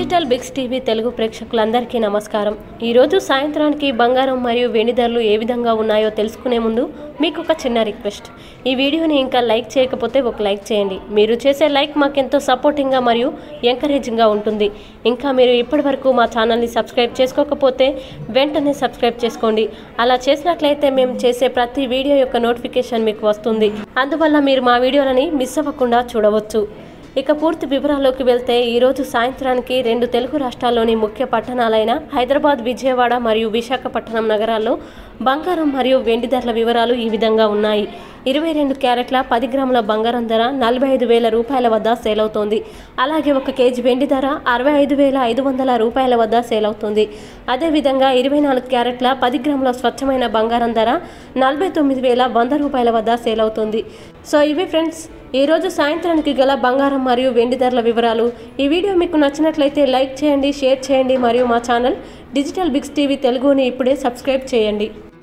digital Biggs TV Telugu ప్రేక్షకులందరికీ నమస్కారం ఈరోజు సాయంత్రానికి బంగారం మరియు వెండి ధరలు ఏ విధంగా ఉన్నాయో తెలుసుకునే ముందు మీకు ఒక చిన్న రిక్వెస్ట్ ఈ వీడియోని ఇంకా లైక్ చేయకపోతే ఒక లైక్ చేయండి మీరు చేసే లైక్ మాకెంతో సపోర్టింగ్గా మరియు ఎంకరేజింగ్గా ఉంటుంది ఇంకా మీరు ఇప్పటివరకు మా ఛానల్ని సబ్స్క్రైబ్ చేసుకోకపోతే వెంటనే సబ్స్క్రైబ్ చేసుకోండి అలా చేసినట్లయితే మేము చేసే ప్రతి వీడియో యొక్క నోటిఫికేషన్ మీకు వస్తుంది అందువల్ల మీరు మా వీడియోలని మిస్ అవ్వకుండా చూడవచ్చు ఇక పూర్తి వివరాల్లోకి వెళ్తే ఈరోజు సాయంత్రానికి రెండు తెలుగు రాష్ట్రాల్లోని ముఖ్య పట్టణాలైన హైదరాబాద్ విజయవాడ మరియు విశాఖపట్నం నగరాల్లో బంగారం మరియు వెండి ధరల వివరాలు ఈ విధంగా ఉన్నాయి ఇరవై రెండు క్యారెట్ల పది గ్రాముల బంగారం ధర నలభై ఐదు వేల రూపాయల వద్ద సేల్ అవుతోంది అలాగే ఒక కేజీ వెండి ధర అరవై ఐదు వేల ఐదు వందల రూపాయల వద్ద సేల్ అవుతుంది అదేవిధంగా ఇరవై నాలుగు క్యారెట్ల పది గ్రాముల స్వచ్ఛమైన బంగారం ధర నలభై తొమ్మిది వేల వంద రూపాయల వద్ద సేల్ అవుతుంది సో ఇవి ఫ్రెండ్స్ ఈరోజు సాయంత్రానికి గల బంగారం మరియు వెండి ధరల వివరాలు ఈ వీడియో మీకు నచ్చినట్లయితే లైక్ చేయండి షేర్ చేయండి మరియు మా ఛానల్ డిజిటల్ బిగ్స్ టీవీ తెలుగుని ఇప్పుడే సబ్స్క్రైబ్ చేయండి